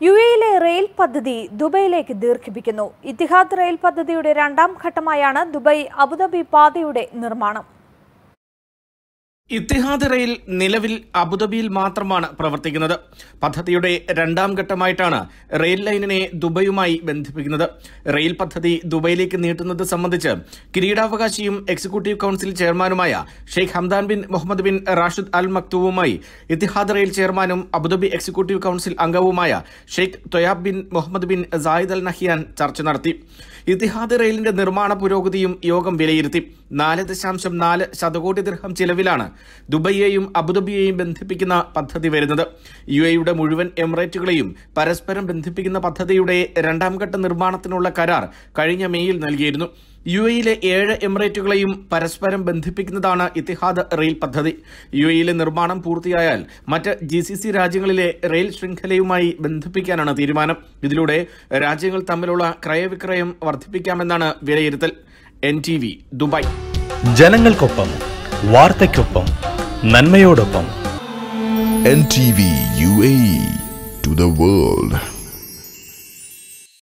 U എയിലെ rail പദ്ധതി ദുബൈയിലേക്ക് ദീർഘിപ്പിക്കുന്നു Etihad rail പദ്ധതിയുടെ രണ്ടാം ഘട്ടമായാണ് ദുബൈ അബുദാബി പാതയുടെ നിർമ്മാണം ഇത്തിഹാദ് റെയിൽ നിലവിൽ അബുദാബിയിൽ മാത്രമാണ് പ്രവർത്തിക്കുന്നത് പദ്ധതിയുടെ രണ്ടാം ഘട്ടമായിട്ടാണ് റെയിൽ ലൈനിനെ ദുബൈയുമായി ബന്ധിപ്പിക്കുന്നത് റെയിൽ പദ്ധതി ദുബൈയിലേക്ക് നീട്ടുന്നത് സംബന്ധിച്ച് കിരീടാവകാശിയും എക്സിക്യൂട്ടീവ് കൌൺസിൽ ചെയർമാനുമായ Sheikh Hamdan bin Mohammed bin Rashid Al മക്തൂവുമായി ഇത്തിഹാദ് റെയിൽ ചെയർമാനും അബുദാബി എക്സിക്യൂട്ടീവ് കൌൺസിൽ അംഗവുമായ Sheikh Theyab bin Mohammed bin Zayed Al Nahyan ചർച്ച നടത്തി ഇത്തിഹാദ് റെയിലിന്റെ നിർമ്മാണ പുരോഗതിയും യോഗം വിലയിരുത്തി നാല് ദശാംശം നാല് ശതകോടി ദിർഹം ചിലവിലാണ് ദുബൈയെയും അബുദാബിയെയും ബന്ധിപ്പിക്കുന്ന പദ്ധതി വരുന്നത് യു എയുടെ മുഴുവൻ എമിറേറ്റുകളെയും പരസ്പരം ബന്ധിപ്പിക്കുന്ന പദ്ധതിയുടെ രണ്ടാം ഘട്ട നിർമ്മാണത്തിനുള്ള കരാർ കഴിഞ്ഞ മെയ്യിൽ നൽകിയിരുന്നു യു എയിലെ ഏഴ് എമിറേറ്റുകളെയും പരസ്പരം ബന്ധിപ്പിക്കുന്നതാണ് ഇത്തിഹാദ് റെയിൽ പദ്ധതി യു എയിലെ നിർമ്മാണം പൂർത്തിയായാൽ മറ്റ് ജി സി സി രാജ്യങ്ങളിലെ റെയിൽ ശൃംഖലയുമായി ബന്ധിപ്പിക്കാനാണ് തീരുമാനം ഇതിലൂടെ രാജ്യങ്ങൾ തമ്മിലുള്ള ക്രയവിക്രയം വർദ്ധിപ്പിക്കാമെന്നാണ് വിലയിരുത്തൽ എൻ ടി വി ദുബായ് ജനങ്ങൾക്കൊപ്പം വാർത്തയ്ക്കൊപ്പം നന്മയോടൊപ്പം NTV UAE to the world.